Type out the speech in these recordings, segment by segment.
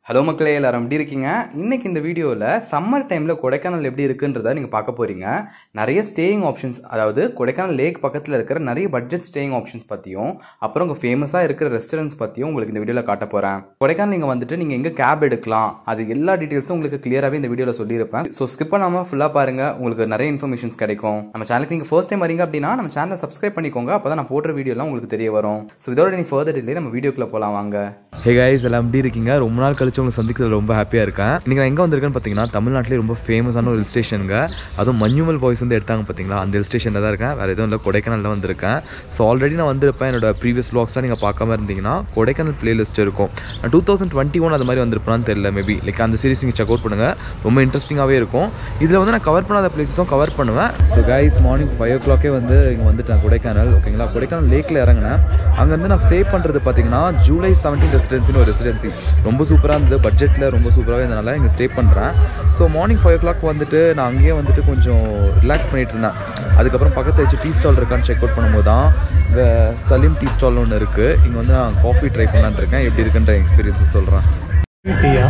hello மக்களே எல்லாரும் எப்படி இருக்கீங்க இன்னைக்கு இந்த வீடியோவில் சம்மர் டைமில் கொடைக்கானல் எப்படி இருக்குன்றத நீங்கள் பார்க்க போகிறீங்க நிறைய ஸ்டேயிங் ஆப்ஷன்ஸ் அதாவது கொடைக்கானல் லேக் பக்கத்தில் இருக்கிற நிறைய பட்ஜெட் ஸ்டேயிங் ஆப்ஷன்ஸ் பற்றியும் அப்புறம் உங்கள் ஃபேமஸாக இருக்கிற ரெஸ்டாரண்ட்ஸ் பற்றியும் உங்களுக்கு இந்த வீடியோவில் காட்ட போகிறேன் கொடைக்கானல் நீங்கள் வந்துட்டு நீங்கள் எங்கே கேப் எடுக்கலாம் அது எல்லா டீட்டெயில்ஸும் உங்களுக்கு கிளியராகவே இந்த வீடியோவில் சொல்லியிருப்பேன் ஸோ ஸ்கிப் பண்ணாமல் ஃபுல்லாக பாருங்கள் உங்களுக்கு நிறைய இன்ஃபர்மேஷன்ஸ் கிடைக்கும் நம்ம சேனலுக்கு நீங்கள் ஃபர்ஸ்ட் டைம் வரீங்க அப்படின்னா நம்ம சேனலை சப்ஸ்கிரைப் பண்ணிக்கோங்க அப்போ தான் நான் போடுற வீடியோலாம் உங்களுக்கு தெரிய வரும் ஸோ இதோட நீ ஃபர்தர் டிலே நம்ம வீடியோக்குள்ளே போகலாம் வாங்க ஹே கைஸ் எல்லாம் எப்படி இருக்கீங்க ரொம்ப நாள் கழிச்சு உங்களை சந்திக்கிறது ரொம்ப ஹாப்பியாக இருக்கேன் இன்றைக்கி நான் எங்கே வந்திருக்கேன்னு பார்த்தீங்கன்னா தமிழ்நாட்டிலே ரொம்ப ஃபேமஸான ஒரு ஹில் ஸ்டேஷனுங்க அதுவும் மஞ்சுமல் பாய்ஸ் வந்து எடுத்தாங்க பார்த்தீங்களா அந்த ஹில் ஸ்டேஷனில் தான் இருக்கேன் வேறு எதுவும் இல்லை கொடைக்கானலில் வந்திருக்கேன் ஸோ ஆல்ரெடி நான் வந்திருப்பேன் என்னோட ப்ரீவியஸ் வ்ளாக்ஸ்லாம் நீங்கள் பார்க்காம இருந்தீங்கன்னா கொடைக்கானல் பிளேலிஸ்ட் இருக்கும் நான் டூ தௌசண்ட் டுவெண்ட்டி ஒன் அது மாதிரி வந்திருப்பான்னு தெரியல மேபி லைக் அந்த சீரிஸ் நீங்கள் செக் அவுட் பண்ணுங்கள் ரொம்ப இன்ட்ரெஸ்டிங்காகவே இருக்கும் இதில் வந்து நான் கவர் பண்ணாத பிளேஸஸும் கவர் பண்ணுவேன் ஸோ கைஸ் மார்னிங் ஃபைவ் ஓ கிளாக்கே வந்து இங்கே வந்துட்டேன் கொடைக்கானல் ஓகேங்களா கொடைக்கானல் லேக்கில் இறங்கினேன் அங்கேருந்து நான் ஸ்டே பண்ணுறது பார்த்தீங்கன்னா ஜூலை செவன்டீன் ரெசிடென்சின்னு ஒரு ரெசிடென்சி ரொம்ப சூப்பராக இருந்தது பட்ஜெட்டில் ரொம்ப சூப்பராகவே இருந்தனால இங்கே ஸ்டே பண்ணுறேன் so morning five o'clock வந்துட்டு நான் அங்கேயே வந்துட்டு கொஞ்சம் ரிலாக்ஸ் பண்ணிட்டு இருந்தேன் அதுக்கப்புறம் பக்கத்தில் வச்சு டீ ஸ்டால் இருக்கான்னு செக் அவுட் பண்ணும்போது தான் இந்த சலீம் டீ ஸ்டால்னு ஒன்று இருக்குது இங்கே வந்து நான் காஃபி ட்ரை பண்ணலான்னு இருக்கேன் எப்படி இருக்குன்ற எக்ஸ்பீரியன்ஸ் சொல்கிறேன் ಟೀಯಾ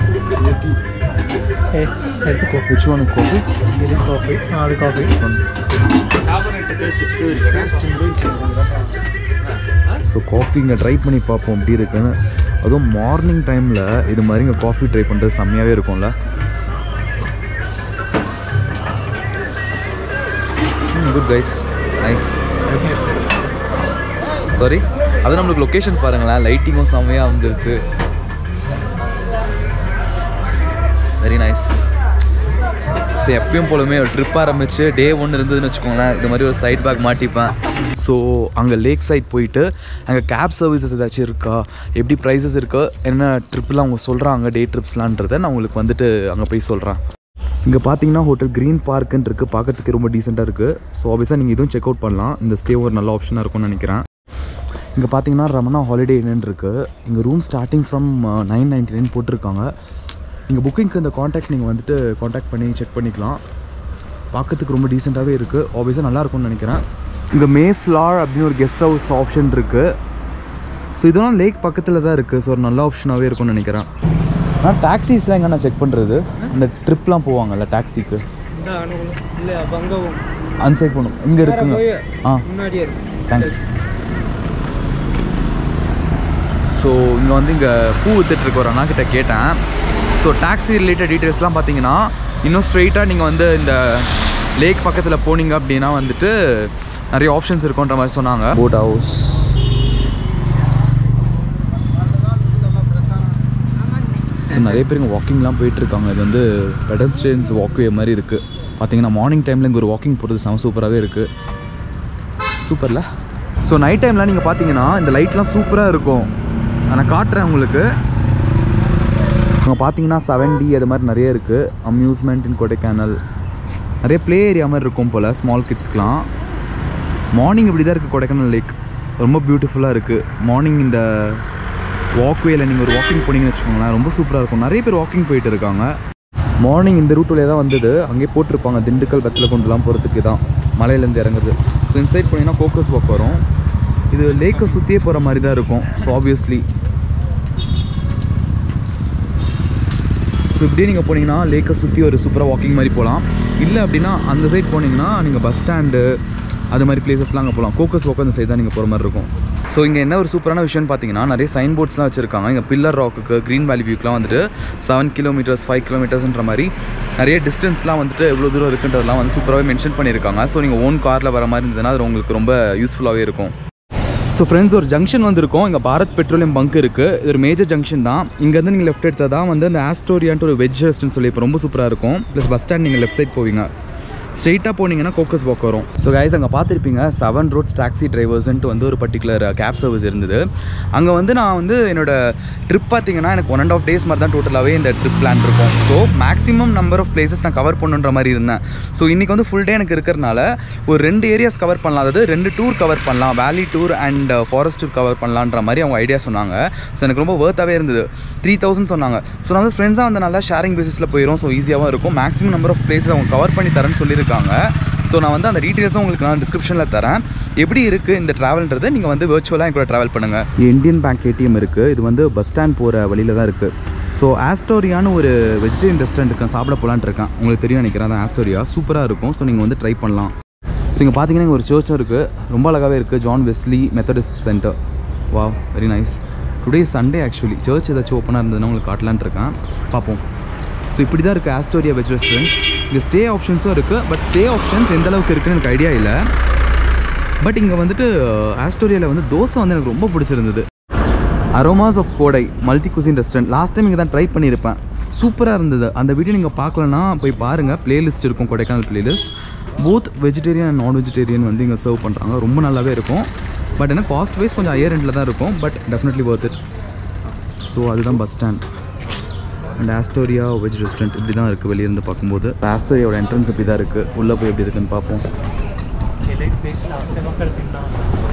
ಏ ಎದ್ದು விச் ஒன் இஸ் காஃபி ಇದು ಕಾಫಿ ಅದು ಕಾಫಿ ஸோ காஃபி இங்கே ட்ரை பண்ணி பார்ப்போம் எப்படி இருக்குன்னு அதுவும் மார்னிங் டைமில் இது மாதிரி இங்கே காஃபி ட்ரை பண்ணுறது செம்மையாகவே இருக்கும்ல குட் கைஸ் நைஸ் சாரி அது நம்மளுக்கு லொக்கேஷன் பாருங்களேன் லைட்டிங்கும் செம்மையாக அமைஞ்சிருச்சு வெரி நைஸ் ஸோ எப்பயும் போலுமே ஒரு ட்ரிப் ஆரம்பிச்சு டே ஒன்று இருந்ததுன்னு வச்சுக்கோங்களேன் இது மாதிரி ஒரு சைட் பேக் மாட்டிப்பேன் ஸோ அங்கே லேக் சைட் போயிட்டு அங்கே கேப் சர்வீசஸ் ஏதாச்சும் இருக்கா எப்படி ப்ரைஸஸ் இருக்கா என்ன ட்ரிப்லாம் அவங்க சொல்கிறாங்க டே ட்ரிப்ஸ்லான்றதை நான் உங்களுக்கு வந்துட்டு அங்கே போய் சொல்கிறேன் இங்கே பார்த்தீங்கன்னா ஹோட்டல் க்ரீன் பார்க்குன்னு இருக்குது பார்க்கறதுக்கு ரொம்ப டீசெண்டாக இருக்குது ஸோ ஆப்வியஸாக நீங்கள் இதுவும் செக் அவுட் பண்ணலாம் இந்த ஸ்டே ஒரு நல்ல ஆப்ஷனாக இருக்கும்னு நினைக்கிறேன் இங்கே பார்த்தீங்கன்னா ரமணா ஹாலிடே என்னன்னு இருக்குது இங்கே room starting from nine ninety nine போட்டிருக்காங்க நீங்கள் புக்கிங்க்கு இந்த காண்டாக்ட் நீங்கள் வந்துட்டு காண்டாக்ட் பண்ணி செக் பண்ணிக்கலாம் பார்க்கறதுக்கு ரொம்ப டீசெண்டாகவே இருக்குது ஆப்வியஸாக நல்லா இருக்கும்னு நினைக்கிறேன் இங்கே மே ஃப்ளார் அப்படின்னு ஒரு கெஸ்ட் ஹவுஸ் ஆப்ஷன் இருக்குது ஸோ இதெல்லாம் லேக் பக்கத்தில் தான் இருக்குது ஸோ ஒரு நல்ல ஆப்ஷனாகவே இருக்கும்னு நினைக்கிறேன் ஆனால் டாக்ஸிஸ்லாம் எங்கே நான் செக் பண்ணுறது இந்த ட்ரிப்லாம் போவாங்கல்ல டாக்ஸிக்கு இல்லை அப்போ அங்கே அந்த சைட் போகணும் இங்கே இருக்குங்க ஆ முன்னாடியே இருக்கு தேங்க்ஸ் ஸோ இங்கே வந்து இங்கே பூ வித்துட்ருக்க ஒரு அண்ணா கிட்ட கேட்டேன் ஸோ டாக்ஸி ரிலேட்டட் டீட்டெயில்ஸ்லாம் பார்த்தீங்கன்னா இன்னும் ஸ்ட்ரெயிட்டாக நீங்கள் வந்து இந்த லேக் பக்கத்தில் போனீங்க அப்படின்னா வந்துட்டு நிறைய ஆப்ஷன்ஸ் இருக்குன்ற மாதிரி சொன்னாங்க போட் ஹவுஸ் ஸோ நிறைய பேர் இங்கே வாக்கிங்லாம் போயிட்டுருக்காங்க இது வந்து பெடஸ்ட்ரியன்ஸ் வாக்வே மாதிரி இருக்குது பார்த்தீங்கன்னா மார்னிங் டைமில் இங்கே ஒரு வாக்கிங் போகிறது செம சூப்பராகவே இருக்குது சூப்பரில் ஸோ நைட் டைம்லாம் நீங்கள் பார்த்தீங்கன்னா இந்த லைட்லாம் சூப்பராக இருக்கும் நான் காட்டுறேன் உங்களுக்கு அங்கே பார்த்தீங்கன்னா செவன் டி அது மாதிரி நிறைய இருக்குது அம்யூஸ்மெண்ட் இன் கொடைக்கானல் நிறைய ப்ளே ஏரியா மாதிரி இருக்கும் போல் ஸ்மால் கிட்ஸ்க்கெலாம் மார்னிங் இப்படி தான் இருக்குது கொடைக்கானல் லேக் ரொம்ப பியூட்டிஃபுல்லாக இருக்குது மார்னிங் இந்த வாக்வேல நீங்கள் ஒரு வாக்கிங் போனீங்கன்னு வச்சுக்கோங்களேன் ரொம்ப சூப்பராக இருக்கும் நிறைய பேர் வாக்கிங் போயிட்டு இருக்காங்க மார்னிங் இந்த ரூட் வழியாக தான் வந்தது அங்கேயே போட்டிருப்பாங்க திண்டுக்கல் பத்தில் கொண்டுலாம் போகிறதுக்கு தான் மலையிலேருந்து இறங்குறது ஸோ இன்சைட் போனீங்கன்னா கோக்கஸ் வாக் வரும் இது லேக்கை சுற்றியே போகிற மாதிரி தான் இருக்கும் ஸோ ஆப்வியஸ்லி ஸோ இப்படியே நீங்கள் போனீங்கன்னா லேக்கை சுற்றி ஒரு சூப்பராக வாக்கிங் மாதிரி போகலாம் இல்லை அப்படின்னா அந்த சைட் போனீங்கன்னா நீங்கள் பஸ் ஸ்டாண்டு அது மாதிரி பிளேசஸ்லாம் அங்கே போகலாம் கோக்கஸ் வாக் அந்த சைடு தான் நீங்கள் போகிற மாதிரி இருக்கும் ஸோ இங்கே என்ன ஒரு சூப்பரான விஷயம்னு பார்த்தீங்கன்னா நிறைய சைன் போர்ட்ஸ்லாம் வச்சுருக்காங்க இங்கே பில்லர் ராக்குக்கு க்ரீன் வேலி வியூக்கெலாம் வந்துட்டு செவன் கிலோமீட்டர்ஸ் ஃபைவ் கிலோமீட்டர்ஸ்ன்ற மாதிரி நிறைய டிஸ்டன்ஸ்லாம் வந்துட்டு எவ்வளோ தூரம் இருக்குன்றதெல்லாம் வந்து சூப்பராகவே மென்ஷன் பண்ணியிருக்காங்க ஸோ நீங்கள் ஓன் காரில் வர மாதிரி இருந்ததுன்னா அது உங்களுக்கு ரொம்ப யூஸ்ஃபுல்லாகவே இருக்கும் ஸோ ஃப்ரெண்ட்ஸ் ஒரு ஜங்ஷன் வந்திருக்கோம் இங்கே பாரத் பெட்ரோலியம் பங்க் இருக்குது இது ஒரு மேஜர் ஜங்ஷன் தான் இங்கேருந்து நீங்கள் லெஃப்ட் எடுத்தால் தான் வந்து அந்த ஆஸ்டோரியான்ட்டு ஒரு வெஜ் ரெஸ்ட்னு சொல்லி இப்போ ரொம்ப சூப்பராக இருக்கும் ப்ளஸ் பஸ் ஸ்டாண்ட் நீங்கள் லெஃப்ட் சைட் போவீங்க ஸ்ட்ரெயிட்டாக போனீங்கன்னா கோக்கஸ் வாக் வரும் ஸோ கைஸ் அங்கே பார்த்துருப்பீங்க செவன் ரோட்ஸ் டாக்ஸி டிரைவர்ஸ்ன்ட்டு வந்து ஒரு பர்டிகுலர் கேப் சர்வீஸ் இருந்தது அங்கே வந்து நான் வந்து என்னோட ட்ரிப் பார்த்தீங்கன்னா எனக்கு ஒன் அண்ட் ஆஃப் டேஸ் மாதிரி தான் டோட்டலாகவே இந்த ட்ரிப் பிளான் இருக்கும் so maximum number of places நான் கவர் பண்ணுன்ற மாதிரி இருந்தேன் ஸோ இன்றைக்கி வந்து ஃபுல் டே எனக்கு இருக்கிறனால ஒரு ரெண்டு ஏரியாஸ் கவர் பண்ணலாம் அதாவது ரெண்டு டூர் கவர் பண்ணலாம் valley tour and forest tour cover பண்ணலான்ற மாதிரி அவங்க ஐடியா சொன்னாங்க ஸோ எனக்கு ரொம்ப ஒர்த்தாகவே இருந்தது த்ரீ தௌசண்ட் சொன்னாங்க ஸோ நான் வந்து ஃப்ரெண்ட்ஸாக வந்து நல்லா ஷேரிங் பேசிஸில் போயிடும் ஸோ ஈஸியாகவும் இருக்கும் மேக்ஸிமம் நம்பர் ஆஃப் பிளேஸஸ் அவங்க கவர் பண்ணி தரேன்னு சொல்லியிருக்காங்க ஸோ நான் வந்து அந்த டீட்டெயில்ஸும் உங்களுக்கு நான் டிஸ்கிரிப்ஷனில் தரேன் எப்படி இருக்குது இந்த ட்ராவல்ன்றது நீங்கள் வந்து virtual-ஆ என் கூட ட்ராவல் பண்ணுங்கள் இந்தியன் பேங்க் ஏடிஎம் இருக்குது இது வந்து பஸ் ஸ்டாண்ட் போகிற வழியில் தான் இருக்குது ஸோ ஆஸ்டோரியான்னு ஒரு வெஜிடேரியன் ரெஸ்டாரண்ட் இருக்கேன் சாப்பிட போலான்ட்டு இருக்கேன் உங்களுக்கு தெரியும் நினைக்கிறேன் அதான் ஆஸ்டோரியா சூப்பராக இருக்கும் ஸோ நீங்கள் வந்து ட்ரை பண்ணலாம் ஸோ இங்கே பார்த்தீங்கன்னா இங்க ஒரு சர்ச்சும் இருக்குது ரொம்ப அழகாகவே இருக்குது John Wesley Methodist centre wow very nice today Sunday actually church ஏதாச்சும் ஓப்பனாக இருந்ததுன்னா உங்களுக்கு காட்டலான்ட்டு இருக்கேன் பார்ப்போம் ஸோ இப்படி தான் இருக்குது ஆஸ்டோரியா வெஜ் ரெஸ்டாரண்ட் இங்கே ஸ்டே ஆப்ஷன்ஸும் இருக்குது பட் ஸ்டே ஆப்ஷன்ஸ் எந்த அளவுக்கு இருக்குன்னு எனக்கு ஐடியா இல்லை பட் இங்கே வந்துட்டு ஆஸ்டோரியாவில் வந்து தோசை வந்து எனக்கு ரொம்ப பிடிச்சிருந்தது Aromas of Kodai multi cuisine restaurant last time இங்கே தான் ட்ரை பண்ணியிருப்பேன் சூப்பராக இருந்தது அந்த வீடியோ நீங்கள் பார்க்கலன்னா போய் பாருங்கள் பிளேலிஸ்ட் இருக்கும் Kodaikanal playlist both vegetarian and non vegetarian வந்து இங்கே சர்வ் பண்ணுறாங்க ரொம்ப நல்லாவே இருக்கும் பட் என்ன காஸ்ட் வைஸ் கொஞ்சம் ஹையர் ரெண்டில் தான் இருக்கும் but definitely worth it so அதுதான் bus stand and Astoria veg restaurant இப்படி தான் இருக்குது வெளியிருந்து பார்க்கும்போது ஆஸ்டோரியாவோட என்ட்ரன்ஸ் இப்படி தான் இருக்குது உள்ளே போய் எப்படி இருக்குன்னு பார்ப்போம் ఎలైట్ ప్లేస్ లాస్ట్ టైం అక్కడ తిన్నా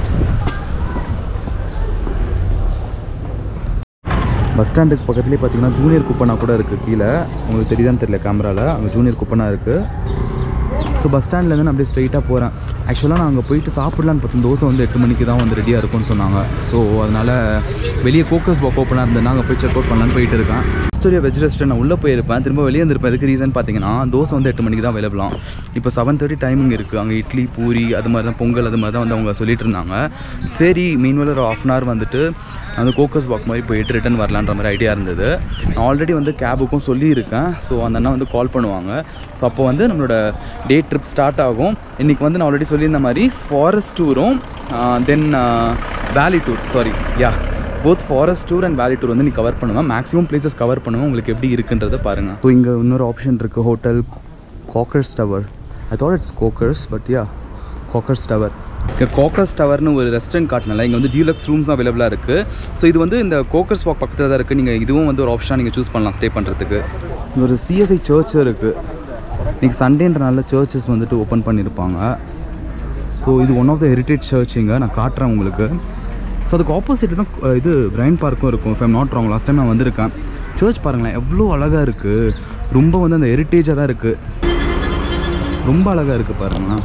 பஸ் ஸ்டாண்டுக்கு பக்கத்துலேயே பார்த்தீங்கன்னா ஜூனியர் குப்பனா கூட இருக்குது கீழே உங்களுக்கு தெரியுதான்னு தெரியல கேமராவில் அங்கே ஜூனியர் குப்பனா இருக்குது ஸோ பஸ் ஸ்டாண்ட்லேருந்து நான் அப்படியே ஸ்ட்ரைட்டாக போகிறேன் ஆக்சுவலாக நான் அங்கே போயிட்டு சாப்பிடலான்னு பார்த்தேன் தோசை வந்து எட்டு மணிக்கு தான் வந்து ரெடியாக இருக்கும்னு சொன்னாங்க ஸோ அதனால் வெளியே கோக்கஸ் பாக் ஓப்பனாக இருந்தேன்னா அங்கே போய் செக் அவுட் பண்ணலான்னு போயிட்டு இருக்கேன் ஸ்டோரியா வெஜ் ரெஸ்டாரண்ட் நான் உள்ளே போயிருப்பேன் திரும்ப வெளியே இருந்திருப்பேன் அதுக்கு ரீசன் பார்த்தீங்கன்னா தோசை வந்து எட்டு மணிக்கு தான் அவைலபிளாம் இப்போ செவன் தேர்ட்டி டைமிங் இருக்குது அங்கே இட்லி பூரி அது மாதிரி தான் பொங்கல் அது மாதிரி தான் வந்து அவங்க சொல்லிட்டு இருந்தாங்க சரி மீன்வெல் ஒரு ஆஃப் அன் ஹவர் வந்துட்டு அந்த கோக்கஸ் வாக் மாதிரி போயிட்டு ரிட்டன் வரலான்ற மாதிரி ஐடியா இருந்தது நான் ஆல்ரெடி வந்து கேபுக்கும் சொல்லியிருக்கேன் ஸோ அந்த அண்ணா வந்து கால் பண்ணுவாங்க ஸோ அப்போ வந்து நம்மளோட டே ட்ரிப் ஸ்டார்ட் ஆகும் இன்றைக்கி வந்து நான் ஆல்ரெடி சொல்லியிருந்த மாதிரி ஃபாரஸ்ட் டூரும் then valley tour sorry yeah both forest tour and valley tour வந்து நீ கவர் பண்ணுவேன் மேக்ஸிமம் பிளேசஸ் கவர் பண்ணுவேன் உங்களுக்கு எப்படி இருக்குன்றதை பாருங்கள் ஸோ இங்கே இன்னொரு ஆப்ஷன் இருக்குது hotel Coakers tower I thought it's Coakers but yeah Coakers tower இங்கே கோக்கர்ஸ் டவர்னு ஒரு ரெஸ்டாரண்ட் காட்டினால இங்கே வந்து டியூலக்ஸ் ரூம்ஸ் அவைலபிளாக இருக்குது ஸோ இது வந்து இந்த கோக்கர்ஸ் வாக் பக்கத்தில் தான் இருக்குது நீங்கள் இதுவும் வந்து ஒரு ஆப்ஷனாக நீங்கள் சூஸ் பண்ணலாம் ஸ்டே பண்ணுறதுக்கு இங்க ஒரு சிஎஸ்ஐ சர்ச்சும் இருக்குது இன்றைக்கி சண்டேன்றனால சர்ச்சஸ் வந்துட்டு ஓப்பன் பண்ணியிருப்பாங்க ஸோ இது ஒன் ஆஃப் த ஹெரிட்டேஜ் சர்ச்சுங்க நான் காட்டுறேன் உங்களுக்கு ஸோ அதுக்கு ஆப்போசிட் தான் அஹ், இது பிரைன் பார்க்கும் இருக்கும் if I'm not wrong last time நான் வந்திருக்கேன் சர்ச் பாருங்களேன் எவ்வளோ அழகாக இருக்குது ரொம்ப வந்து அந்த ஹெரிட்டேஜாக தான் இருக்குது ரொம்ப அழகாக இருக்குது பாருங்களேன்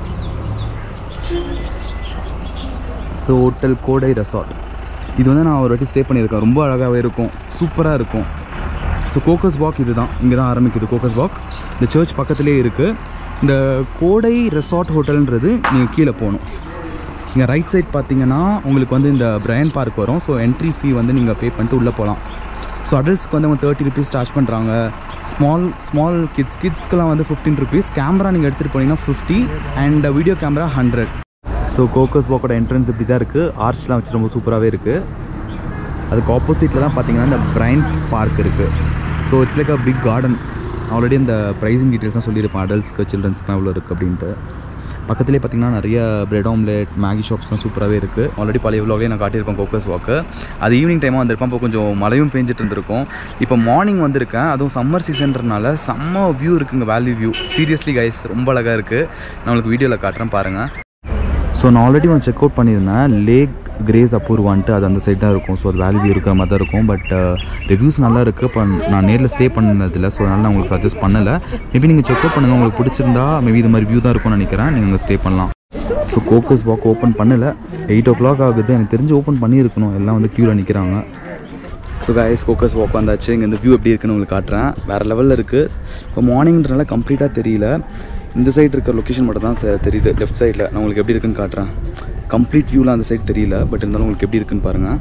ஸோ ஹோட்டல் கோடை ரெசார்ட் இது வந்து நான் ஒரு வாட்டி ஸ்டே பண்ணியிருக்கேன் ரொம்ப அழகாகவே இருக்கும் சூப்பராக இருக்கும் ஸோ கோக்கஸ் பாக் இது தான் இங்கே தான் ஆரம்பிக்குது கோக்கஸ் பாக் இந்த சர்ச் பக்கத்துலேயே இருக்குது இந்த கோடை ரெசார்ட் ஹோட்டல்ன்றது நீங்கள் கீழே போகணும் இங்கே ரைட் சைட் பார்த்தீங்கன்னா உங்களுக்கு வந்து இந்த பிரையன் பார்க் வரும் ஸோ என்ட்ரி ஃபீ வந்து நீங்கள் பே பண்ணிட்டு உள்ளே போகலாம் ஸோ அடல்ட்ஸ்க்கு வந்து அவங்க தேர்ட்டி ருபீஸ் சார்ஜ் பண்ணுறாங்க ஸ்மால் ஸ்மால் கிட்ஸ் கிட்ஸ்க்கெலாம் வந்து ஃபிஃப்டீன் ருபீஸ் கேமரா நீங்கள் எடுத்துகிட்டு போனீங்கன்னா fifty and video camera hundred so Coaker's வாக்கோட என்ட்ரன்ஸ் இப்படி தான் இருக்குது ஆர்ச்லாம் வச்சு ரொம்ப சூப்பராகவே இருக்குது அதுக்கு ஆப்போசிட்டில் தான் பார்த்தீங்கன்னா இந்த பிரைன் பார்க் இருக்குது so it's like a big garden already இந்த ப்ரைஸிங் டீட்டெயில்ஸ்லாம் சொல்லியிருப்பேன் அடல்ட்ஸ்க்கு சில்ட்ரன்ஸ்க்குலாம் இவ்வளோ இருக்குது அப்படின்ட்டு பக்கத்துலேயே பார்த்தீங்கன்னா நிறைய பிரெட் ஆம்லெட் மேகி ஷாப்ஸ்லாம் சூப்பராகவே இருக்குது ஆல்ரெடி பழைய vlogலயே நான் காட்டியிருப்பேன் கோக்கஸ் வாக்கு அது ஈவினிங் டைமாக வந்திருப்பேன் அப்போ கொஞ்சம் மழையும் பெஞ்சிட்டு இருந்திருக்கும் இப்போ மார்னிங் வந்திருக்கேன் அதுவும் சம்மர் சீசன்றனால செம்ம வியூ இருக்குங்க வேல்யூ வியூ சீரியஸ்லி கைஸ் ரொம்ப அழகாக இருக்குது நான் உங்களுக்கு வீடியோவில் காட்டுறேன் பாருங்கள் ஸோ நான் ஆல்ரெடி ஒன்று செக் அவுட் பண்ணியிருந்தேன் லேக் கிரேஸ் அப்பூர்வான்ட்டு அது அந்த சைட் தான் இருக்கும் ஸோ அது வேல்யூ இருக்கிற மாதிரி தான் இருக்கும் பட் ரிவ்யூஸ் நல்லா இருக்குது இப்போ நான் நேரில் ஸ்டே பண்ணதில்ல ஸோ அதனால் நான் உங்களுக்கு சஜஸ்ட் பண்ணலை மேபி நீங்கள் செக் அவுட் பண்ணுங்கள் உங்களுக்கு பிடிச்சிருந்தா மேபி இது மாதிரி வியூ தான் இருக்கும்னு நினைக்கிறேன் நீங்கள் அங்கே ஸ்டே பண்ணலாம் ஸோ கோக்கஸ் வாக் ஓப்பன் பண்ணலை எயிட் ஓ கிளாக் ஆகுது எனக்கு தெரிஞ்சு ஓப்பன் பண்ணியிருக்கணும் எல்லாம் வந்து க்யூவில் நிற்கிறாங்க ஸோ கைஸ் கோக்கஸ் வாக் வந்தாச்சு இங்கே இந்த வியூ எப்படி இருக்குன்னு உங்களுக்கு காட்டுறேன் வேறு லெவலில் இருக்குது இப்போ மார்னிங்ன்றனால கம்ப்ளீட்டாக தெரியல இந்த சைடு இருக்க லொக்கேஷன் மட்டும் தான் தெ- தெரியுது லெஃப்ட் சைடில் நான் உங்களுக்கு எப்படி இருக்குன்னு காட்டுறேன் கம்ப்ளீட் வியூவில் அந்த சைடு தெரியல பட் இருந்தாலும் உங்களுக்கு எப்படி இருக்குன்னு பாருங்கள்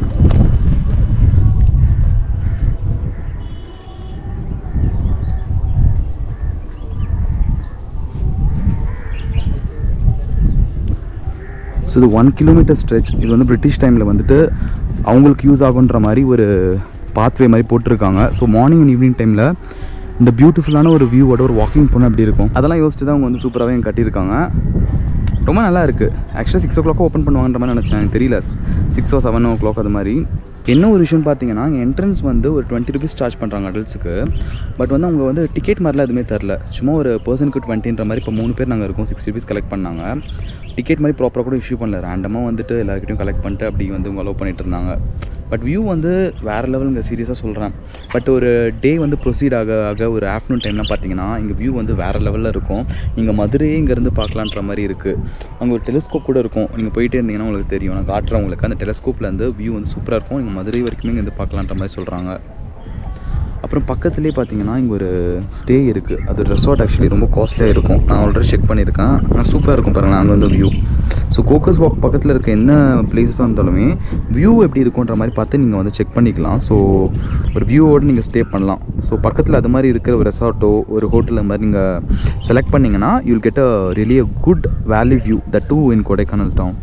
ஸோ இது ஒன் கிலோமீட்டர் ஸ்ட்ரெச் இது வந்து பிரிட்டிஷ் டைமில் வந்துட்டு அவங்களுக்கு யூஸ் ஆகுன்ற மாதிரி ஒரு பாத்வே மாதிரி போட்டிருக்காங்க ஸோ மார்னிங் அண்ட் ஈவினிங் டைமில் இந்த பியூட்டிஃபுல்லான ஒரு வியூவோட ஒரு வாக்கிங் போனால் எப்படி இருக்கும் அதெல்லாம் யோசிச்சு தான் அவங்க வந்து சூப்பராகவே இங்க கட்டியிருக்காங்க ரொம்ப நல்லா இருக்குது ஆக்சுவலாக சிக்ஸ் ஓ கிளாக் ஓப்பன் பண்ணுவாங்கன்ற மாதிரி நினச்சேன் எனக்கு தெரியல six o seven o'clock அது மாதிரி என்ன ஒரு விஷயம் பார்த்தீங்கன்னா என்ட்ரன்ஸ் வந்து ஒரு டுவெண்ட்டி ருபீஸ் சார்ஜ் பண்ணுறாங்க அடல்ட்ஸுக்கு பட் வந்து அவங்க வந்து டிக்கெட் மாதிரிலாம் எதுவுமே தரல சும்மா ஒரு பர்சனுக்கு டுவெண்ட்டின்ற மாதிரி இப்போ மூணு பேர் நாங்கள் இருக்கோம் சிக்ஸ் ருபீஸ் கலெக்ட் பண்ணாங்க டிக்கெட் மாதிரி ப்ராப்பராக கூட இஷ்யூ பண்ணல ரேண்டமாக வந்துட்டு எல்லாருக்கிட்டையும் கலெக்ட் பண்ணிட்டு அப்படி வந்து இவங்க அலோவ் பண்ணிட்டு இருந்தாங்க பட் வியூ வந்து வேறு லெவலுங்க சீரியஸாக சொல்கிறேன் பட் ஒரு டே வந்து ப்ரொசீட் ஆக ஆக ஒரு ஆஃப்டர்நூன் டைம்லாம் பார்த்தீங்கன்னா இங்கே வியூ வந்து வேறு லெவலில் இருக்கும் நீங்கள் மதுரையே இங்கேருந்து பார்க்கலான்ற மாதிரி இருக்குது அங்கே ஒரு டெலிஸ்கோப் கூட இருக்கும் நீங்கள் போயிட்டே இருந்தீங்கன்னா உங்களுக்கு தெரியும் நான் காட்டுறேன் உங்களுக்கு அந்த டெலிஸ்கோப்பில் வந்து வியூ வந்து சூப்பராக இருக்கும் நீங்கள் மதுரை வரைக்குமே இங்கேருந்து பார்க்கலான்ற மாதிரி சொல்கிறாங்க அப்புறம் பக்கத்துலேயே பார்த்தீங்கன்னா இங்கே ஒரு ஸ்டே இருக்குது அது ரெசார்ட் ஆக்சுவலி ரொம்ப காஸ்ட்லியாக இருக்கும் நான் ஆல்ரெடி செக் பண்ணியிருக்கேன் ஆனால் சூப்பராக இருக்கும் பாருங்களேன் அங்கே வந்து வியூ ஸோ கோக்கஸ் வாக் பக்கத்தில் இருக்க என்ன பிளேஸஸாக இருந்தாலுமே வியூ எப்படி இருக்குன்ற மாதிரி பார்த்து நீங்கள் வந்து செக் பண்ணிக்கலாம் ஸோ ஒரு வியூவோடு நீங்கள் ஸ்டே பண்ணலாம் ஸோ பக்கத்தில் அது மாதிரி இருக்கிற ஒரு ரெசார்ட்டோ ஒரு ஹோட்டல் மாதிரி நீங்கள் செலக்ட் பண்ணிங்கன்னா you'll get a really a good value view the to in Kodaikanal town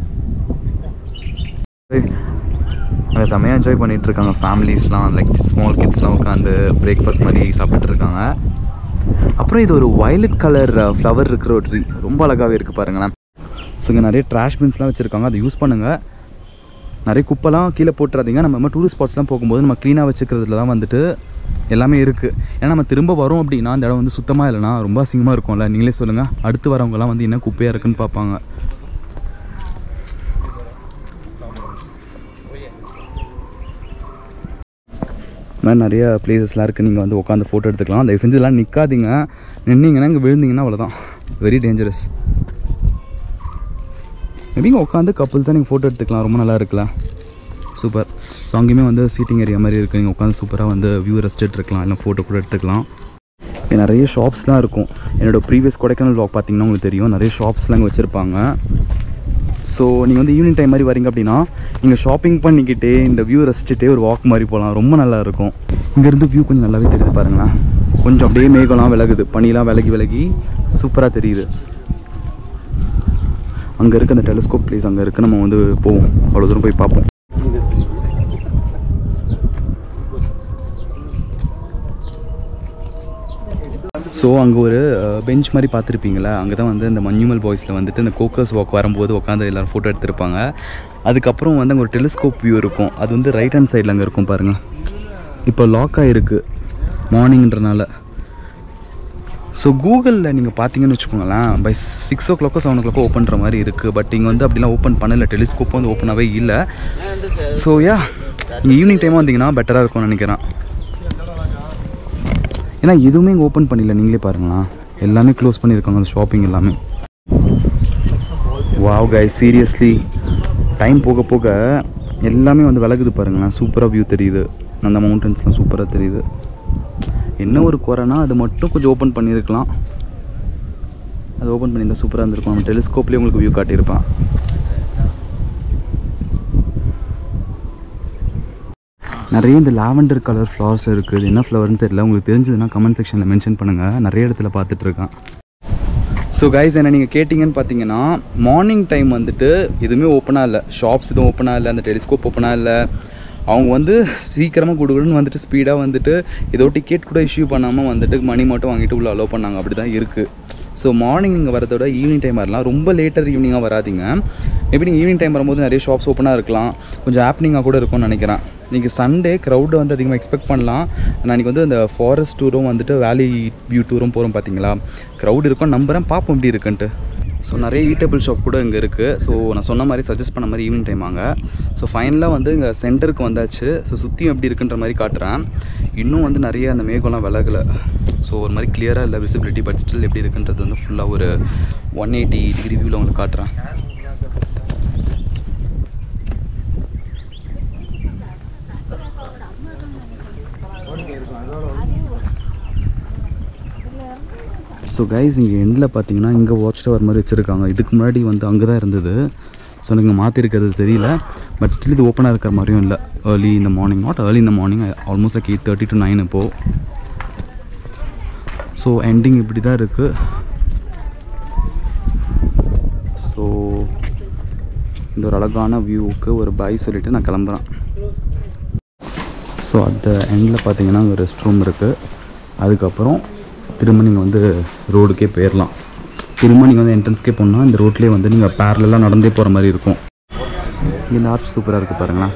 அங்கே செம்மையாக என்ஜாய் பண்ணிட்டு இருக்காங்க ஃபேமிலிஸ்லாம் லைக் ஸ்மால் கிட்ஸ்லாம் உட்காந்து பிரேக்ஃபாஸ்ட் மாதிரி சாப்பிட்டு இருக்காங்க அப்புறம் இது ஒரு வயலட் கலர் ஃப்ளவர் இருக்கிற ஒரு ட்ரீ ரொம்ப அழகாகவே இருக்குது பாருங்களேன் ஸோ இங்கே நிறைய ட்ராஷ் பின்ஸ்லாம் வச்சுருக்காங்க அதை யூஸ் பண்ணுங்கள் நிறைய குப்பைலாம் கீழே போட்டுறாதீங்க நம்ம நம்ம டூரிஸ்ட் ஸ்பாட்ஸ்லாம் போகும்போது நம்ம க்ளீனாக வச்சுக்கிறதுல தான் வந்துட்டு எல்லாமே இருக்குது ஏன்னா நம்ம திரும்ப வரோம் அப்படின்னா அந்த இடம் வந்து சுத்தமாக இல்லைனா ரொம்ப அசிங்கமாக இருக்கும்ல நீங்களே சொல்லுங்கள் அடுத்து வரவங்கலாம் வந்து என்ன குப்பையாக இருக்குன்னு பார்ப்பாங்க இந்த மாதிரி நிறைய பிளேசஸ்லாம் இருக்குது நீங்கள் வந்து உட்காந்து ஃபோட்டோ எடுத்துக்கலாம் தயவு செஞ்சு இதெல்லாம் நிற்காதீங்க நின்னீங்கன்னா இங்கே விழுந்தீங்கன்னா அவ்வளோதான் வெரி டேஞ்சரஸ் மேபி இங்கே உட்காந்து கப்புள்ஸாக நீங்கள் ஃபோட்டோ எடுத்துக்கலாம் ரொம்ப நல்லா இருக்குல்ல சூப்பர் ஸோ அங்கேயுமே வந்து சீட்டிங் ஏரியா மாதிரி இருக்குது நீங்கள் உட்காந்து சூப்பராக வந்து வியூ ரெஸ்ட் எடுத்துக்கலாம் இல்லை ஃபோட்டோ கூட எடுத்துக்கலாம் இங்க நிறைய ஷாப்ஸ்லாம் இருக்கும் என்னோட ப்ரீவியஸ் கொடைக்கானல் vlog பார்த்தீங்கன்னா உங்களுக்கு தெரியும் நிறைய ஷாப்ஸ்லாம் இங்கே வச்சுருப்பாங்க ஸோ நீங்கள் வந்து ஈவினிங் டைம் மாதிரி வரீங்க அப்படின்னா நீங்கள் ஷாப்பிங் பண்ணிக்கிட்டே இந்த வியூ ரசிச்சுட்டே ஒரு வாக் மாதிரி போகலாம் ரொம்ப நல்லா இருக்கும் இங்கேருந்து வியூ கொஞ்சம் நல்லாவே தெரியுது பாருங்களேன் கொஞ்சம் அப்படியே மேகம்லாம் விலகுது பனிலாம் விலகி விலகி சூப்பராக தெரியுது அங்கே இருக்க அந்த டெலிஸ்கோப் ப்ளேஸ் அங்கே இருக்குது நம்ம வந்து போவோம் அவ்வளோ தூரம் போய் பார்ப்போம் ஸோ அங்கே ஒரு பெஞ்ச் மாதிரி பார்த்துருப்பீங்களா அங்கே தான் வந்து இந்த மஞ்சுமல் பாய்ஸில் வந்துட்டு இந்த கோக்கஸ் வாக் வரும்போது உட்காந்து எல்லோரும் ஃபோட்டோ எடுத்திருப்பாங்க அதுக்கப்புறம் வந்து அங்கே ஒரு டெலிஸ்கோப் வியூ இருக்கும் அது வந்து ரைட் ஹேண்ட் சைடில் அங்கே இருக்கும் பாருங்கள் இப்போ லாக் ஆகிருக்கு மார்னிங்ன்றனால ஸோ கூகுளில் நீங்கள் பார்த்தீங்கன்னு வச்சுக்கோங்களேன் பை சிக்ஸ் ஓ கிளாக்கோ செவன் ஓ கிளாக்கோ ஓப்பன் பண்ணுற மாதிரி இருக்குது பட் இங்கே வந்து அப்படிலாம் ஓப்பன் பண்ணல டெலிஸ்கோப் வந்து ஓப்பனாகவே இல்லை ஸோ யா நீங்கள் ஈவினிங் டைமாக வந்தீங்கன்னா பெட்டராக இருக்கும்னு நினைக்கிறேன் ஏன்னா எதுவுமே இங்கே ஓப்பன் பண்ணல நீங்களே பாருங்களேன் எல்லாமே க்ளோஸ் பண்ணியிருக்காங்க அந்த ஷாப்பிங் எல்லாமே வாவ் கை சீரியஸ்லி டைம் போக போக எல்லாமே வந்து விலகுது பாருங்களேன் சூப்பராக வியூ தெரியுது அந்த மவுண்டன்ஸ்லாம் சூப்பராக தெரியுது என்ன ஒரு குறைனா அது மட்டும் கொஞ்சம் ஓப்பன் பண்ணியிருக்கலாம் அது ஓப்பன் பண்ணியிருந்தா சூப்பராக இருந்திருக்கும் நம்ம டெலிஸ்கோப்லேயே உங்களுக்கு வியூ காட்டியிருப்பான் நிறைய இந்த லாவெண்டர் கலர் ஃப்ளவர்ஸ் இருக்குது இது என்ன ஃப்ளவர்னு தெரியல உங்களுக்கு தெரிஞ்சதுன்னா கமெண்ட் செக்ஷனில் மென்ஷன் பண்ணுங்கள் நிறைய இடத்துல பார்த்துட்ருக்கேன் ஸோ கைஸ் என்ன நீங்கள் கேட்டிங்கன்னு பார்த்தீங்கன்னா மார்னிங் டைம் வந்துட்டு எதுவுமே ஓப்பனாக இல்லை ஷாப்ஸ் எதுவும் ஓப்பனாக இல்லை அந்த டெலிஸ்கோப் ஓப்பனாக இல்லை அவங்க வந்து சீக்கிரமாக கொடுக்குறன்னு வந்துட்டு ஸ்பீடாக வந்துட்டு ஏதோ டிக்கெட் கூட இஷ்யூ பண்ணாமல் வந்துட்டு மணி மட்டும் வாங்கிட்டு உள்ள அலோவ் பண்ணாங்க அப்படி தான் இருக்குது ஸோ மார்னிங் நீங்கள் வரதோட ஈவினிங் டைம் வரலாம் ரொம்ப லேட்டர் ஈவினிங்காக வராதீங்க மேபி நீங்கள் ஈவினிங் டைம் வரும்போது நிறைய ஷாப்ஸ் ஓப்பனாக இருக்கலாம் கொஞ்சம் ஹாப்பனிங்காக கூட இருக்கும்னு நினைக்கிறேன் இன்றைக்கி சண்டே க்ரௌடு வந்து அதிகமாக எக்ஸ்பெக்ட் பண்ணலாம் நான் இன்றைக்கி வந்து இந்த ஃபாரஸ்ட் டூரும் வந்துட்டு வேலி வியூ டூரும் போகிறோம் பார்த்தீங்களா க்ரௌட் இருக்கும் நம்புகிறேன் பார்ப்போம் எப்படி இருக்குன்ட்டு ஸோ நிறைய ஈட்டபிள் ஷாப் கூட இங்கே இருக்குது ஸோ நான் சொன்ன மாதிரி சஜஸ்ட் பண்ண மாதிரி ஈவினிங் டைம் வாங்க ஸோ ஃபைனலாக வந்து இங்கே சென்டருக்கு வந்தாச்சு ஸோ சுற்றியும் எப்படி இருக்குன்ற மாதிரி காட்டுறேன் இன்னும் வந்து நிறைய அந்த மேகம்லாம் விலகலை ஸோ ஒரு மாதிரி கிளியராக இல்லை விசிபிலிட்டி பட் ஸ்டில் எப்படி இருக்குன்றது வந்து ஃபுல்லாக ஒரு ஒன் எயிட்டி டிகிரி வியூவில் உங்களுக்கு காட்டுறேன் ஸோ கைஸ் இங்கே எண்டில் பார்த்தீங்கன்னா இங்கே வாட்ச் டவர் மாதிரி வச்சுருக்காங்க இதுக்கு முன்னாடி வந்து அங்கே தான் இருந்தது ஸோ எனக்கு மாற்றிருக்கிறது தெரியல பட் ஸ்டில் இது ஓப்பனாக இருக்கிற மாதிரியும் இல்லை ஏர்லி இந்த மார்னிங் நாட் ஏர்லி இந்த morning almost like eight thirty to nine இப்போது ஸோ எண்டிங் இப்படி தான் இருக்குது ஸோ இந்த ஒரு அழகான வியூவுக்கு ஒரு பாய் சொல்லிவிட்டு நான் கிளம்புறேன் ஸோ அந்த எண்டில் பார்த்தீங்கன்னா அங்கே ரெஸ்ட் ரூம் இருக்குது அதுக்கப்புறம் திரும்ப நீங்கள் வந்து ரோடுக்கே போயிடலாம் திரும்ப நீங்கள் வந்து என்ட்ரன்ஸ்க்கே போனால் இந்த ரோட்லேயே வந்து நீங்கள் பேரலாம் நடந்தே போகிற மாதிரி இருக்கும் இங்கே இந்த ஆர்ச் சூப்பராக இருக்குது பாருங்களேன்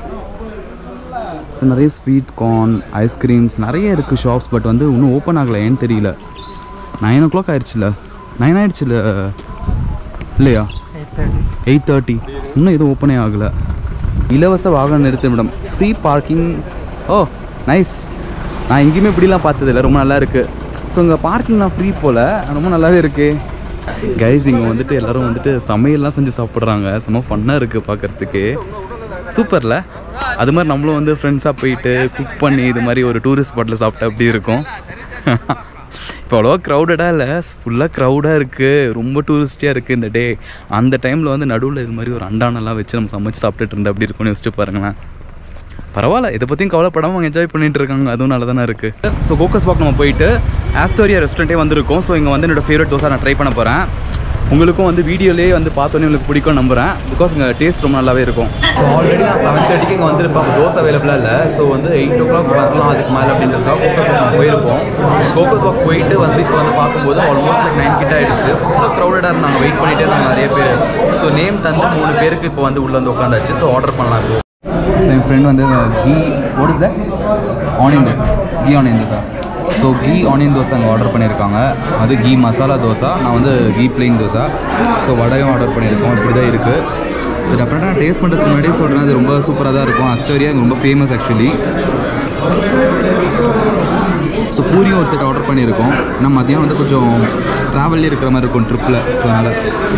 ஸோ நிறைய ஸ்வீட் கார்ன் ஐஸ்கிரீம்ஸ் நிறைய இருக்குது ஷாப்ஸ் பட் வந்து இன்னும் ஓப்பன் ஆகலை ஏன்னு தெரியல நைன் ஓ கிளாக் ஆயிடுச்சுல நைன் ஆயிடுச்சுல இல்லையா எயிட் தேர்ட்டி இன்னும் எதுவும் ஓப்பனே ஆகலை இலவச வாகன நிறுத்தமிடம் ஃப்ரீ பார்க்கிங் ஓ நைஸ் நான் எங்கேயுமே இப்படிலாம் பார்த்ததில்ல ரொம்ப நல்லா இருக்குது ஸோ இங்கே பார்க்கிங்லாம் ஃப்ரீ போல் ரொம்ப நல்லாவே இருக்கு கைஸ் இங்கே வந்துட்டு எல்லோரும் வந்துட்டு சமையல்லாம் செஞ்சு சாப்பிட்றாங்க செம்ம ஃபன்னாக இருக்குது பார்க்குறதுக்கு சூப்பரில் அது மாதிரி நம்மளும் வந்து ஃப்ரெண்ட்ஸாக போயிட்டு குக் பண்ணி இது மாதிரி ஒரு டூரிஸ்ட் ஸ்பாட்டில் சாப்பிட்டா அப்படி இருக்கும் இப்போ அவ்வளோவா க்ரௌடடாக இல்லை ஃபுல்லாக க்ரௌடாக இருக்குது ரொம்ப டூரிஸ்டியாக இருக்குது இந்த டே அந்த டைமில் வந்து நடுவில் இது மாதிரி ஒரு அண்டானெல்லாம் வச்சு நம்ம சமைச்சு சாப்பிட்டுட்டு இருந்தா அப்படி இருக்கும்னு யோசிச்சு பாருங்களேன் பரவாயில்ல இதை பற்றியும் கவலைப்படாமல் அவங்க என்ஜாய் பண்ணிட்டு இருக்காங்க அதுவும் நல்லா தானே இருக்குது ஸோ கோக்கஸ் பாக் நம்ம போயிட்டு ஆஸ்டோரியா ரெஸ்டாரண்ட்டே வந்திருக்கோம் ஸோ இங்கே வந்து என்னோட ஃபேவரட் தோசை நான் ட்ரை பண்ண போகிறேன் உங்களுக்கும் வந்து வீடியோலேயே வந்து பார்த்தோன்னே உங்களுக்கு பிடிக்கும் நம்புறேன் பிகாஸ் இங்கே டேஸ்ட் ரொம்ப நல்லாவே இருக்கும் ஸோ ஆல்ரெடி நான் செவன் தேர்ட்டிக்கு இங்கே வந்திருப்பேன் அப்போ தோசை அவைலபிளாக இல்லை ஸோ வந்து எயிட் ஓ கிளாக் வரலாம் அதுக்கு மேலே அப்படின்றதுக்காக கோக்கஸ் வாக் நம்ம போயிருப்போம் கோக்கஸ் வாக் போயிட்டு வந்து இப்போ வந்து பார்க்கும்போது ஆல்மோஸ்ட் லைக் நைன் கிட்ட ஆயிடுச்சு ஃபுல்லாக க்ரௌடடாக இருந்தாங்க வெயிட் பண்ணிட்டே இருந்தாங்க நிறைய பேர் ஸோ நேம் தந்து மூணு பேருக்கு இப்போ வந்து உள்ளே வந்து உட்காந்தாச்சு ஸோ ஆர்டர் பண்ணலாம் இப்போ ஸோ என் ஃப்ரெண்ட் வந்து கீ what is that onion dosa கீ ஆனியன் தோசை ஸோ கீ ஆனியன் தோசை அங்கே ஆர்டர் பண்ணியிருக்காங்க அது கீ மசாலா தோசை நான் வந்து கீ பிளெயின் தோசை ஸோ வடையும் ஆர்டர் பண்ணியிருக்கோம் இப்படி தான் இருக்குது ஸோ டெஃபினட்டாக நான் டேஸ்ட் பண்ணுறதுக்கு முன்னாடியே சொல்கிறேன் அது ரொம்ப சூப்பராக தான் இருக்கும் அஸ்டோரியா இங்கே ரொம்ப ஃபேமஸ் ஆக்சுவலி ஸோ பூரியும் ஒரு செட் ஆர்டர் பண்ணியிருக்கோம் நம்ம மதியம் வந்து கொஞ்சம் ட்ராவல்லே இருக்கிற மாதிரி இருக்கும் ட்ரிப்பில் ஸோ அதனால்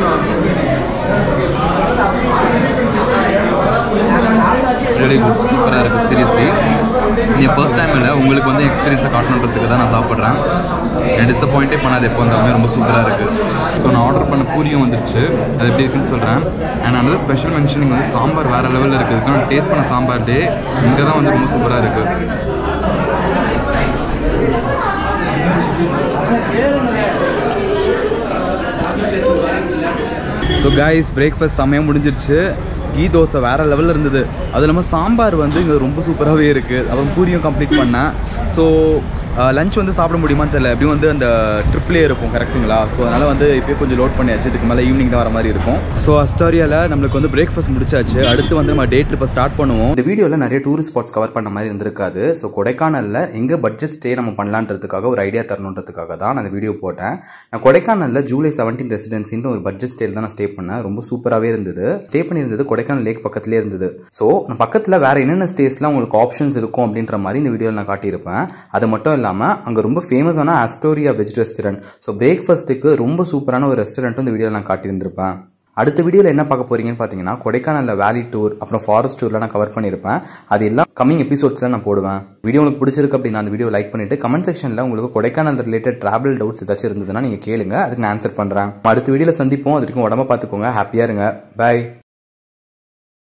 வெரி குட் சூப்பராக இருக்குது சீரியஸ்லி என் ஃபர்ஸ்ட் டைம் இல்லை உங்களுக்கு வந்து எக்ஸ்பீரியன்ஸை காட்டணுன்றதுக்கு தான் நான் சாப்பிட்றேன் என் டிசப்பாயிண்டே பண்ணாது எப்போ வந்தாலுமே ரொம்ப சூப்பராக இருக்குது ஸோ நான் ஆர்டர் பண்ண பூரியும் வந்துருச்சு அது எப்படி இருக்குன்னு சொல்கிறேன் அண்ட் another ஸ்பெஷல் மென்ஷனிங் வந்து சாம்பார் வேறு லெவலில் இருக்குது நான் டேஸ்ட் பண்ண சாம்பார் டே இங்கே தான் வந்து ரொம்ப சூப்பராக இருக்குது ஸோ கைஸ் பிரேக்ஃபாஸ்ட் செம்மையாக முடிஞ்சிருச்சு கீ தோசை வேறு லெவலில் இருந்தது அது இல்லாமல் சாம்பார் வந்து இங்கே ரொம்ப சூப்பராகவே இருக்குது அப்புறம் பூரியும் கம்ப்ளீட் பண்ணேன் ஸோ லஞ்ச் வந்து சாப்பிட முடியுமான்னு தெரியல எப்படியும் வந்து அந்த ட்ரிப்லேயே இருக்கும் கரெக்ட்டுங்களா ஸோ அதனால் வந்து இப்போயே கொஞ்சம் லோட் பண்ணியாச்சு இதுக்கு மேலே ஈவினிங் தான் வர மாதிரி இருக்கும் ஸோ அஸ்டாரியாவில் நம்மளுக்கு வந்து பிரேக்ஃபாஸ்ட் முடிச்சாச்சு அடுத்து வந்து நம்ம டே ட்ரிப்பை ஸ்டார்ட் பண்ணுவோம் இந்த வீடியோவில் நிறைய டூரிஸ்ட் ஸ்பாட்ஸ் கவர் பண்ண மாதிரி இருந்திருக்காது ஸோ கொடைக்கானலில் எங்கே பட்ஜெட் ஸ்டே நம்ம பண்ணலான்றதுக்காக ஒரு ஐடியா தரணுன்றதுக்காக தான் நான் இந்த வீடியோ போட்டேன் நான் கொடைக்கானலில் ஜூலை செவன்டீன் ரெசிடென்சின்னு ஒரு பட்ஜெட் ஸ்டேல தான் நான் ஸ்டே பண்ணேன் ரொம்ப சூப்பராகவே இருந்தது ஸ்டே பண்ணியிருந்தது கொடைக்கானல் லேக் பக்கத்துலேயே இருந்தது ஸோ நான் பக்கத்தில் வேறு என்னென்ன ஸ்டேஸ்லாம் உங்களுக்கு ஆப்ஷன்ஸ் இருக்கும் அப்படின்ற மாதிரி இந்த வீடியோவில் நான் காட்டியிருப்பேன் அது மட்டும் இல்லாமல் அங்கே ரொம்ப ஃபேமஸான அஸ்டோரியா வெஜ் ரெஸ்டாரண்ட் ஸோ பிரேக்ஃபாஸ்ட்டுக்கு ரொம்ப சூப்பரான ஒரு ரெஸ்டாரண்ட்டும் இந்த வீடியோவில் நான் காட்டியிருந்திருப்பேன் அடுத்த வீடியோவில் என்ன பார்க்க போறீங்கன்னு பார்த்தீங்கன்னா கொடைக்கானலில் வேலி டூர் அப்புறம் ஃபாரஸ்ட் டூர்லாம் நான் கவர் பண்ணியிருப்பேன் அது எல்லாம் கம்மிங் எபிசோட்ஸில் நான் போடுவேன் வீடியோ உங்களுக்கு பிடிச்சிருக்கு அப்படின்னா அந்த வீடியோ லைக் பண்ணிட்டு கமெண்ட் செக்ஷனில் உங்களுக்கு கொடைக்கானல் ரிலேட்டட் டிராவல் டவுட்ஸ் ஏதாச்சும் இருந்ததுன்னா நீங்கள் கேளுங்க அதுக்கு நான் ஆன்சர் பண்ணுறேன் அடுத்த வீடியோவில் சந்திப்போம் அது வரைக்கும் உடம்ப பார்த்துக்கோங்க ஹாப்பியாக இருங்க பை